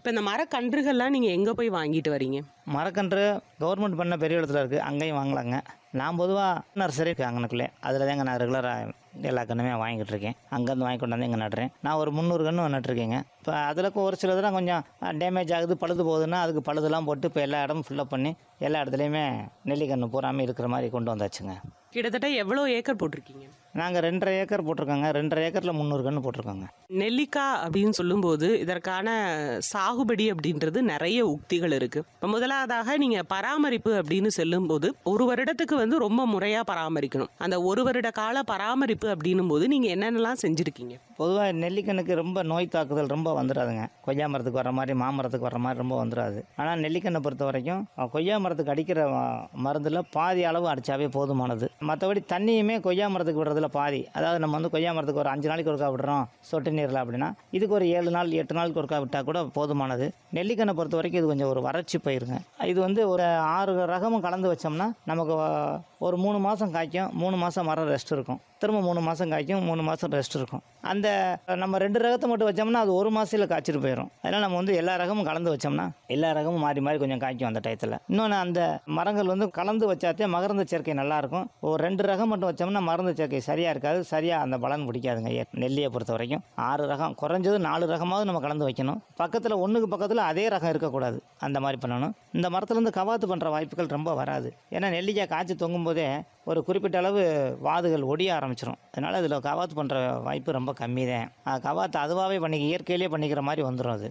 இப்போ இந்த மரக்கன்றுகள்லாம் நீங்கள் எங்கே போய் வாங்கிட்டு வரீங்க மரக்கன்று கவர்மெண்ட் பண்ண பெரிய இடத்துல இருக்குது அங்கேயும் வாங்கலாங்க நான் பொதுவாக நர்சரி இருக்குது அங்கனக்குள்ளே அதில் தாங்க நான் ரெகுலராக எல்லா கன்றுமே வாங்கிட்டு இருக்கேன் அங்கேருந்து வாங்கி கொண்டாந்து இங்கே நடுறேன் நான் ஒரு முந்நூறு கன்று நட்டுருக்கேங்க இப்போ அதில் ஒரு சிலதெல்லாம் கொஞ்சம் டேமேஜ் ஆகுது பழுது போகுதுன்னா அதுக்கு பழுதுலாம் போட்டு இப்போ எல்லா இடமும் ஃபில்லப் பண்ணி எல்லா இடத்துலையுமே நெல்லிக்கன்று பூராமே இருக்கிற மாதிரி கொண்டு வந்தாச்சுங்க கிட்டத்தட்ட எவ்வளோ ஏக்கர் போட்டிருக்கீங்க நாங்கள் ரெண்டரை ஏக்கர் போட்டிருக்கோங்க ரெண்டரை ஏக்கரில் முந்நூறு கன்று போட்டிருக்கோங்க நெல்லிக்காய் அப்படின்னு சொல்லும்போது இதற்கான சாகுபடி அப்படின்றது நிறைய உக்திகள் இருக்கு இப்போ முதலாவதாக நீங்க பராமரிப்பு அப்படின்னு சொல்லும்போது ஒரு வருடத்துக்கு வந்து ரொம்ப முறையா பராமரிக்கணும் அந்த ஒரு வருட கால பராமரிப்பு அப்படின்னும் போது நீங்க என்னென்னலாம் செஞ்சிருக்கீங்க பொதுவாக நெல்லிக்கண்ணுக்கு ரொம்ப நோய் தாக்குதல் ரொம்ப வந்துடாதுங்க கொய்யா மரத்துக்கு வர மாதிரி மாமரத்துக்கு வர மாதிரி ரொம்ப வந்துடாது ஆனால் நெல்லிக்கண்ணை பொறுத்த வரைக்கும் அஹ், கொய்யா மரத்துக்கு அடிக்கிற அஹ், மருந்துல பாதி அளவு அடித்தாவே போதுமானது மற்றபடி தண்ணியுமே கொய்யா மரத்துக்கு விடுறதுல பாதி அதாவது நம்ம வந்து கொய்யா மரத்துக்கு ஒரு அஞ்சு நாளைக்கு ஒருக்கா விடுறோம் சொட்டு நீரில் அப்படின்னா இதுக்கு ஒரு ஏழு நாள் எட்டு நாளுக்கு ஒருக்கா விட்டால் கூட போதுமானது நெல்லிக்கண்ணை பொறுத்த வரைக்கும் இது கொஞ்சம் ஒரு வறட்சி பயிருங்க இது வந்து ஒரு ஆறு ரகமும் கலந்து வச்சோம்னா நமக்கு அஹ், ஒரு மூணு மாதம் காய்க்கும் மூணு மாதம் மரம் ரெஸ்ட் இருக்கும் திரும்ப மூணு மாதம் காய்க்கும் மூணு மாதம் ரெஸ்ட் இருக்கும் அந்த நம்ம ரெண்டு ரகத்தை மட்டும் வச்சோம்னா அது ஒரு மாதத்தில் காய்ச்சிட்டு போயிடும் அதனால் நம்ம வந்து எல்லா ரகமும் கலந்து வச்சோம்னா எல்லா ரகமும் மாறி மாறி கொஞ்சம் காய்க்கும் அந்த டயத்தில் இன்னொன்று அந்த மரங்கள் வந்து கலந்து வச்சாத்தே மகரந்த சேர்க்கை நல்லாயிருக்கும் ஒரு ரெண்டு ரகம் மட்டும் வச்சோம்னா மருந்து சேர்க்கை சரியாக இருக்காது சரியாக அந்த பலன் பிடிக்காதுங்க ஏ- நெல்லியை பொறுத்த வரைக்கும் ஆறு ரகம் குறைஞ்சது நாலு ரகமாவது நம்ம கலந்து வைக்கணும் பக்கத்தில் ஒன்றுக்கு பக்கத்தில் அதே ரகம் இருக்கக்கூடாது அந்த மாதிரி பண்ணணும் இந்த மரத்துலேருந்து கவாத்து பண்ணுற வாய்ப்புகள் ரொம்ப வராது ஏன்னா நெல்லிக்காய் காய்ச்சி தொங்கும் போதே ஒரு குறிப்பிட்ட அளவு வாதுகள் ஒடிய ஆரம்பிச்சிடும் அதனால் அதில் கவாத்து பண்ணுற வாய்ப்பு ரொம்ப கம்மி தான் கவாத்து அதுவாகவே பண்ணி இயற்கையிலே பண்ணிக்கிற மாதிரி வந்துடும் அது